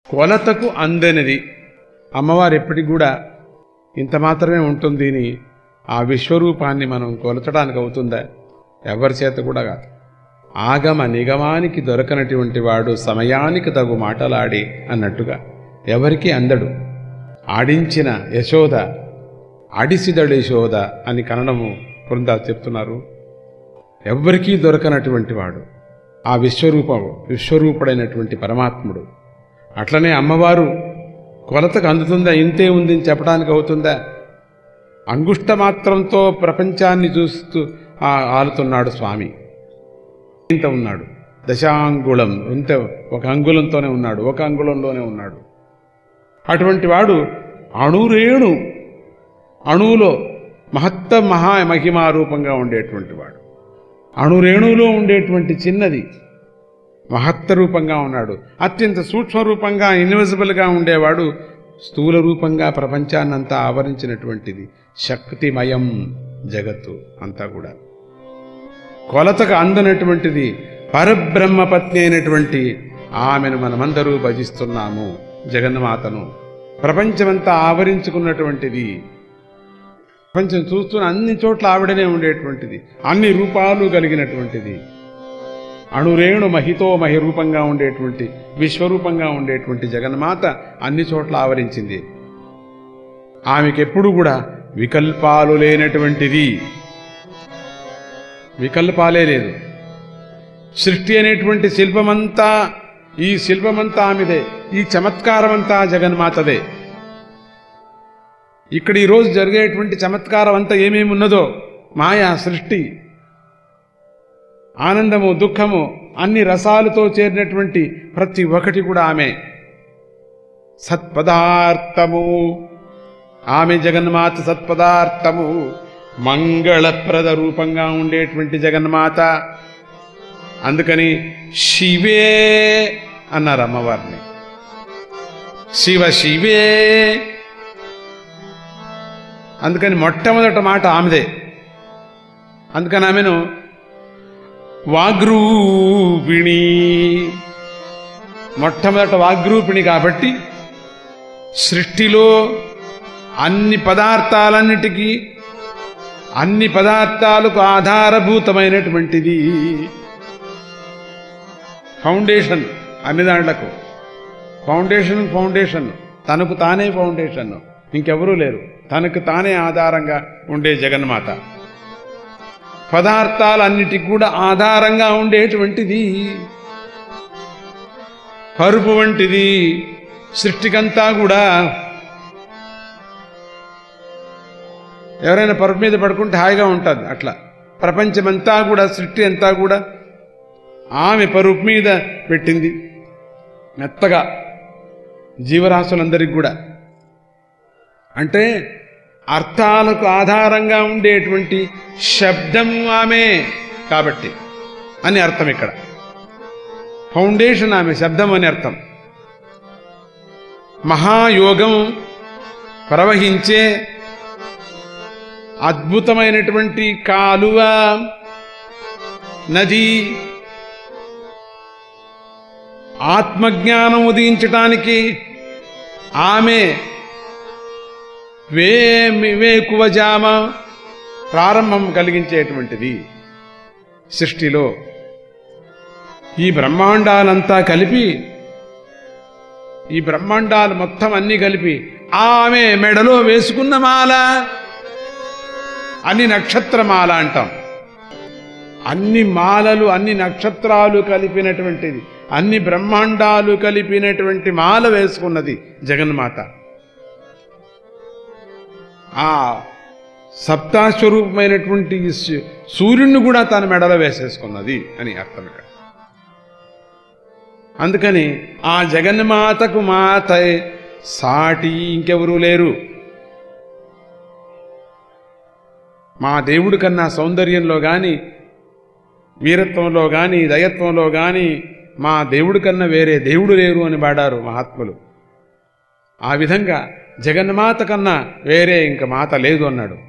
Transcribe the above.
కొలతకు అందనిది అమ్మవారు ఎప్పటికి కూడా ఇంత మాత్రమే ఉంటుంది అని ఆ విశ్వరూపాన్ని మనం కొలచడానికి అవుతుందా ఎవరి చేత కూడా కాదు ఆగమ నిగమానికి దొరకనటువంటి వాడు సమయానికి తగు మాటలాడి అన్నట్టుగా ఎవరికి అందడు ఆడించిన యశోద ఆడిసిదడు యశోద అని కన్నడము బృందా చెప్తున్నారు ఎవ్వరికీ దొరకనటువంటి వాడు ఆ విశ్వరూపం విశ్వరూపుడైనటువంటి పరమాత్ముడు అట్లనే అమ్మవారు కొలతకు అందుతుందా ఇంతే ఉంది అని చెప్పడానికి అవుతుందా అంగుష్ట మాత్రంతో ప్రపంచాన్ని చూస్తూ ఆ ఆలుతున్నాడు స్వామి ఇంత ఉన్నాడు దశాంగుళం ఇంత ఒక అంగుళంతోనే ఉన్నాడు ఒక అంగుళంలోనే ఉన్నాడు అటువంటి వాడు అణురేణు అణువులో మహత్త మహా మహిమా రూపంగా ఉండేటువంటి వాడు అణురేణువులో ఉండేటువంటి చిన్నది మహత్త రూపంగా ఉన్నాడు అత్యంత సూక్ష్మ రూపంగా ఇన్విజిబుల్గా ఉండేవాడు స్థూల రూపంగా ప్రపంచాన్నంతా ఆవరించినటువంటిది శక్తిమయం జగత్తు అంతా కూడా కొలతకు అందనటువంటిది పరబ్రహ్మపత్ని అయినటువంటి ఆమెను మనమందరూ భజిస్తున్నాము జగన్మాతను ప్రపంచమంతా ఆవరించుకున్నటువంటిది ప్రపంచం చూస్తున్న అన్ని చోట్ల ఆవిడనే ఉండేటువంటిది అన్ని రూపాలు కలిగినటువంటిది అణురేణు మహితో మహి రూపంగా ఉండేటువంటి విశ్వరూపంగా ఉండేటువంటి జగన్మాత అన్ని చోట్ల ఆవరించింది ఆమెకెప్పుడు కూడా వికల్పాలు లేనటువంటిది వికల్పాలే లేదు సృష్టి అనేటువంటి శిల్పమంతా ఈ శిల్పమంతా ఆమెదే ఈ చమత్కారమంతా జగన్మాతదే ఇక్కడ ఈరోజు జరిగేటువంటి చమత్కారం అంతా ఏమేమి ఉన్నదో మాయా సృష్టి ఆనందము దుఃఖము అన్ని రసాలతో చేరినటువంటి ప్రతి ఒక్కటి కూడా ఆమె సత్పదార్థము ఆమె జగన్మాత సత్పదార్థము మంగళప్రద రూపంగా ఉండేటువంటి జగన్మాత అందుకని శివే అన్నారు అమ్మవారిని శివ శివే అందుకని మొట్టమొదట మాట ఆమెదే అందుకని ఆమెను వాగ్రూపిణి మొట్టమొదట వాగ్రూపిణి కాబట్టి సృష్టిలో అన్ని పదార్థాలన్నిటికీ అన్ని పదార్థాలకు ఆధారభూతమైనటువంటిది ఫౌండేషన్ అన్ని దాంట్లకు ఫౌండేషన్ ఫౌండేషన్ తనకు తానే ఫౌండేషన్ ఇంకెవరూ లేరు తనకు తానే ఆధారంగా ఉండే జగన్మాత పదార్థాలన్నిటికి కూడా ఆధారంగా ఉండేటువంటిది పరుపు వంటిది సృష్టికంతా కూడా ఎవరైనా పరుపు మీద పడుకుంటే హాయిగా ఉంటుంది అట్లా ప్రపంచమంతా కూడా సృష్టి అంతా కూడా ఆమె పరుపు మీద పెట్టింది మెత్తగా జీవరాశులందరికీ కూడా అంటే అర్థాలకు ఆధారంగా ఉండేటువంటి శబ్దం ఆమె కాబట్టి అని అర్థం ఇక్కడ ఫౌండేషన్ ఆమె శబ్దం అని అర్థం మహాయోగం ప్రవహించే అద్భుతమైనటువంటి కాలువ నది ఆత్మజ్ఞానం ఉదయించటానికి ఆమె వే వేకువజామ ప్రారంభం కలిగించేటువంటిది సృష్టిలో ఈ బ్రహ్మాండాలంతా కలిపి ఈ బ్రహ్మాండాలు మొత్తం అన్ని కలిపి ఆమె మెడలో వేసుకున్న మాల అన్ని నక్షత్రమాల అంటాం అన్ని మాలలు అన్ని నక్షత్రాలు కలిపినటువంటిది అన్ని బ్రహ్మాండాలు కలిపినటువంటి మాల వేసుకున్నది జగన్మాత ఆ సప్తాస్వరూపమైనటువంటి సూ- సూర్యుడిని కూడా తన మెడలో వేసేసుకున్నది అని అర్థం ఇక్కడ అందుకని ఆ జగన్మాతకు మాత సాటి ఇంకెవరూ లేరు మా దేవుడి కన్నా సౌందర్యంలో కానీ వీరత్వంలో కానీ దయత్వంలో కానీ మా దేవుడి కన్నా వేరే దేవుడు లేరు అని పాడారు మహాత్ములు ఆ విధంగా జగన్మాత కన్నా వేరే ఇంక మాత లేదు అన్నాడు